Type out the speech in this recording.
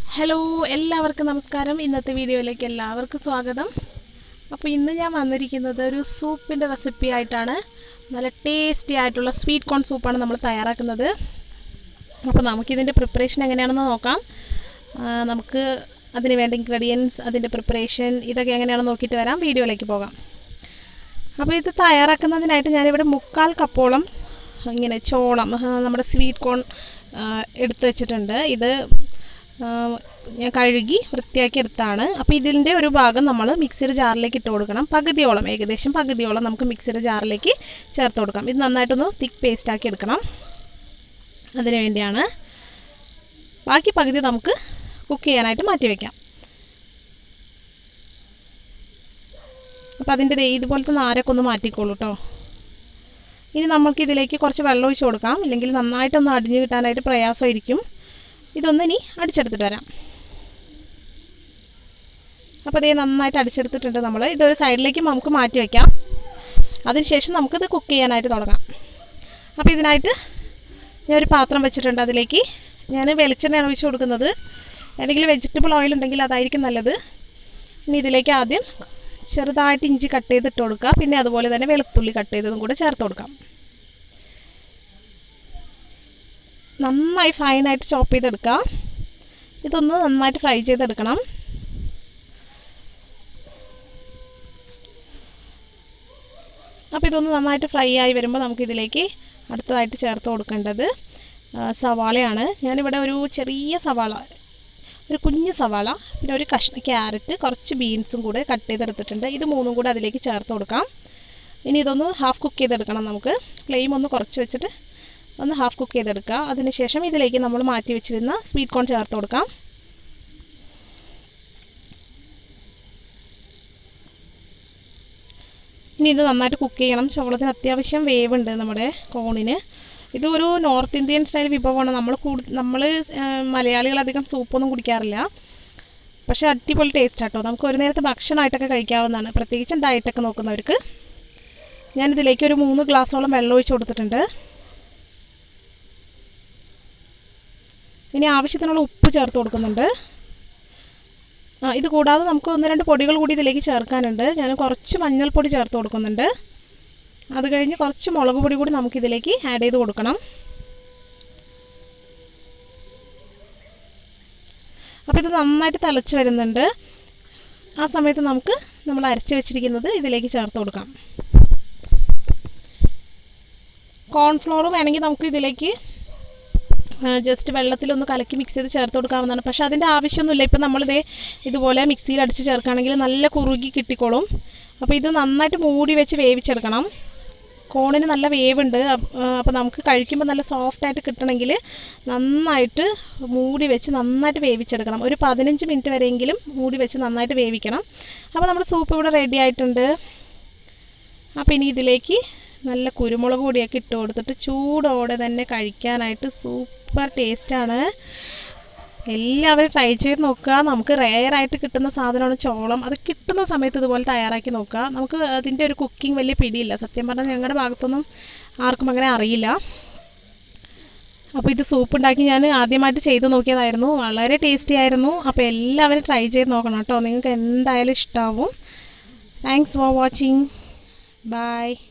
hello എല്ലാവർക്കും നമസ്കാരം ഇന്നത്തെ വീഡിയോയിലേക്ക് എല്ലാവർക്കും സ്വാഗതം അപ്പോൾ ഇന്ന് ഞാൻ വന്നിരിക്കുന്നത് ഒരു സൂപ്പിൻ്റെ റെസിപ്പി ആയിട്ടാണ് നല്ല ടേസ്റ്റി ആയിട്ടുള്ള സ്വീറ്റ് കോൺ സൂപ്പാണ് നമ്മൾ തയ്യാറാക്കുന്നത് അപ്പോൾ നമുക്കിതിൻ്റെ പ്രിപ്പറേഷൻ എങ്ങനെയാണെന്ന് നോക്കാം ആ, നമുക്ക് അതിന് വേണ്ട ഇൻഗ്രീഡിയൻസ് അതിൻ്റെ പ്രിപ്പറേഷൻ ഇതൊക്കെ എങ്ങനെയാണെന്ന് നോക്കിയിട്ട് വരാം വീഡിയോയിലേക്ക് പോകാം അപ്പോൾ ഇത് തയ്യാറാക്കുന്നതിനായിട്ട് ഞാനിവിടെ മുക്കാൽ കപ്പോളം ഇങ്ങനെ ചോളം ആ, നമ്മുടെ സ്വീറ്റ് കോൺ ആ, എടുത്ത് വെച്ചിട്ടുണ്ട് ഇത് ആ, ഞാൻ കഴുകി വൃത്തിയാക്കി എടുത്താണ് അപ്പോൾ ഇതിൻ്റെ ഒരു ഭാഗം നമ്മൾ മിക്സിയുടെ ജാറിലേക്ക് ഇട്ട് കൊടുക്കണം പകുതിയോളം ഏകദേശം പകുതിയോളം നമുക്ക് മിക്സിയുടെ ജാറിലേക്ക് ചേർത്ത് കൊടുക്കാം ഇത് നന്നായിട്ടൊന്ന് തിക്ക് പേസ്റ്റ് ആക്കി എടുക്കണം അതിന് വേണ്ടിയാണ് ബാക്കി പകുതി നമുക്ക് കുക്ക് ചെയ്യാനായിട്ട് മാറ്റി വയ്ക്കാം അപ്പോൾ അതിൻ്റെ ദേ ഇതുപോലത്തെ നാരൊക്കെ ഒന്ന് മാറ്റിക്കോളൂ കേട്ടോ ഇനി നമുക്ക് ഇതിലേക്ക് കുറച്ച് വെള്ളം ഒഴിച്ച് കൊടുക്കാം ഇല്ലെങ്കിൽ നന്നായിട്ടൊന്ന് അടിഞ്ഞു കിട്ടാനായിട്ട് പ്രയാസമായിരിക്കും ഇതൊന്ന് ഇനി അടിച്ചെടുത്തിട്ട് വരാം അപ്പോൾ ഇതേ നന്നായിട്ട് അടിച്ചെടുത്തിട്ടുണ്ട് നമ്മൾ ഇതൊരു സൈഡിലേക്ക് നമുക്ക് മാറ്റി വയ്ക്കാം അതിനുശേഷം നമുക്കിത് കുക്ക് ചെയ്യാനായിട്ട് തുടങ്ങാം അപ്പോൾ ഇതിനായിട്ട് ഞാൻ ഒരു പാത്രം വെച്ചിട്ടുണ്ട് അതിലേക്ക് ഞാൻ വെളിച്ചെണ്ണയാണ് ഒഴിച്ച് കൊടുക്കുന്നത് ഏതെങ്കിലും വെജിറ്റബിൾ ഓയിൽ ഉണ്ടെങ്കിൽ അതായിരിക്കും നല്ലത് ഇനി ഇതിലേക്ക് ആദ്യം ചെറുതായിട്ട് ഇഞ്ചി കട്ട് ചെയ്തിട്ട് കൊടുക്കുക പിന്നെ അതുപോലെ തന്നെ വെളുത്തുള്ളി കട്ട് ചെയ്തതും കൂടെ ചേർത്ത് കൊടുക്കാം നന്നായി ഫൈനായിട്ട് ചോപ്പ് ചെയ്തെടുക്കാം ഇതൊന്ന് നന്നായിട്ട് ഫ്രൈ ചെയ്തെടുക്കണം അപ്പോൾ ഇതൊന്ന് നന്നായിട്ട് ഫ്രൈ ആയി വരുമ്പോൾ നമുക്കിതിലേക്ക് അടുത്തതായിട്ട് ചേർത്ത് കൊടുക്കേണ്ടത് ആ, സവാളയാണ് ഞാനിവിടെ ഒരു ചെറിയ സവാള ഒരു കുഞ്ഞ് സവാള പിന്നെ ഒരു കഷ്ണ ക്യാരറ്റ് കുറച്ച് ബീൻസും കൂടെ കട്ട് ചെയ്തെടുത്തിട്ടുണ്ട് ഇത് മൂന്നും കൂടെ അതിലേക്ക് ചേർത്ത് കൊടുക്കാം ഇനി ഇതൊന്ന് ഹാഫ് കുക്ക് ചെയ്തെടുക്കണം നമുക്ക് ഫ്ലെയിം ഒന്ന് കുറച്ച് വെച്ചിട്ട് ഒന്ന് ഹാഫ് കുക്ക് ചെയ്തെടുക്കുക അതിനുശേഷം ഇതിലേക്ക് നമ്മൾ മാറ്റി വെച്ചിരുന്ന സ്വീറ്റ് കോൺ ചേർത്ത് കൊടുക്കാം ഇനി ഇത് നന്നായിട്ട് കുക്ക് ചെയ്യണം ചോളത്തിന് അത്യാവശ്യം വേവ് ഉണ്ട് നമ്മുടെ കോണിന് ഇത് ഒരു നോർത്ത് ഇന്ത്യൻ സ്റ്റൈൽ വിഭവമാണ് നമ്മൾ കൂടു നമ്മൾ മലയാളികൾ അധികം സൂപ്പൊന്നും കുടിക്കാറില്ല പക്ഷേ അടിപൊളി ടേസ്റ്റ് ആട്ടോ നമുക്ക് ഒരു നേരത്തെ ഭക്ഷണമായിട്ടൊക്കെ കഴിക്കാവുന്നതാണ് പ്രത്യേകിച്ചും ഡയറ്റൊക്കെ നോക്കുന്നവർക്ക് ഞാനിതിലേക്ക് ഒരു മൂന്ന് ഗ്ലാസ്സോളം വെള്ളം ഒഴിച്ച് കൊടുത്തിട്ടുണ്ട് ഇനി ആവശ്യത്തിനുള്ള ഉപ്പ് ചേർത്ത് കൊടുക്കുന്നുണ്ട് ആ ഇത് കൂടാതെ നമുക്ക് ഒന്ന് രണ്ട് പൊടികൾ കൂടി ഇതിലേക്ക് ചേർക്കാനുണ്ട് ഞാൻ കുറച്ച് മഞ്ഞൾപ്പൊടി ചേർത്ത് കൊടുക്കുന്നുണ്ട് അത് കഴിഞ്ഞ് കുറച്ച് മുളക് പൊടി കൂടി നമുക്ക് ഇതിലേക്ക് ആഡ് ചെയ്ത് കൊടുക്കണം അപ്പോൾ ഇത് നന്നായിട്ട് തിളച്ച് വരുന്നുണ്ട് ആ സമയത്ത് നമുക്ക് നമ്മൾ അരച്ച് വെച്ചിരിക്കുന്നത് ഇതിലേക്ക് ചേർത്ത് കൊടുക്കാം കോൺഫ്ലോർ വേണമെങ്കിൽ നമുക്ക് ഇതിലേക്ക് ജസ്റ്റ് വെള്ളത്തിലൊന്ന് കലക്കി മിക്സ് ചെയ്ത് ചേർത്ത് കൊടുക്കാവുന്നതാണ് പക്ഷേ അതിൻ്റെ ആവശ്യമൊന്നുമില്ല ഇപ്പം നമ്മളിതേ ഇതുപോലെ മിക്സിയിൽ അടിച്ച് ചേർക്കുകയാണെങ്കിൽ നല്ല കുറുകി കിട്ടിക്കോളും അപ്പോൾ ഇത് നന്നായിട്ട് മൂടി വെച്ച് വേവിച്ചെടുക്കണം കോണിന് നല്ല വേവുണ്ട് അപ്പോൾ നമുക്ക് കഴിക്കുമ്പോൾ നല്ല സോഫ്റ്റായിട്ട് കിട്ടണമെങ്കിൽ നന്നായിട്ട് മൂടി വെച്ച് നന്നായിട്ട് വേവിച്ചെടുക്കണം ഒരു പതിനഞ്ച് മിനിറ്റ് വരെയെങ്കിലും മൂടി വെച്ച് നന്നായിട്ട് വേവിക്കണം അപ്പോൾ നമ്മുടെ സൂപ്പ് ഇവിടെ റെഡി ആയിട്ടുണ്ട് അപ്പോൾ ഇനി ഇതിലേക്ക് നല്ല കുരുമുളക് പൊടിയൊക്കെ ഇട്ട് കൊടുത്തിട്ട് ചൂടോടെ തന്നെ കഴിക്കാനായിട്ട് സൂപ്പർ ടേസ്റ്റാണ് എല്ലാവരും ട്രൈ ചെയ്ത് നോക്കുക നമുക്ക് റെയർ ആയിട്ട് കിട്ടുന്ന സാധനമാണ് ചോളം അത് കിട്ടുന്ന സമയത്ത് ഇതുപോലെ തയ്യാറാക്കി നോക്കുക നമുക്ക് അതിൻ്റെ ഒരു കുക്കിംഗ് വലിയ പിടിയില്ല സത്യം പറഞ്ഞാൽ ഞങ്ങളുടെ ഭാഗത്തൊന്നും ആർക്കും അങ്ങനെ അറിയില്ല അപ്പോൾ ഇത് സൂപ്പ് ഉണ്ടാക്കി ഞാൻ ആദ്യമായിട്ട് ചെയ്ത് നോക്കിയതായിരുന്നു വളരെ ടേസ്റ്റി ആയിരുന്നു അപ്പോൾ എല്ലാവരും ട്രൈ ചെയ്ത് നോക്കണം കേട്ടോ നിങ്ങൾക്ക് എന്തായാലും ഇഷ്ടമാവും താങ്ക്സ് ഫോർ വാച്ചിങ് ബൈ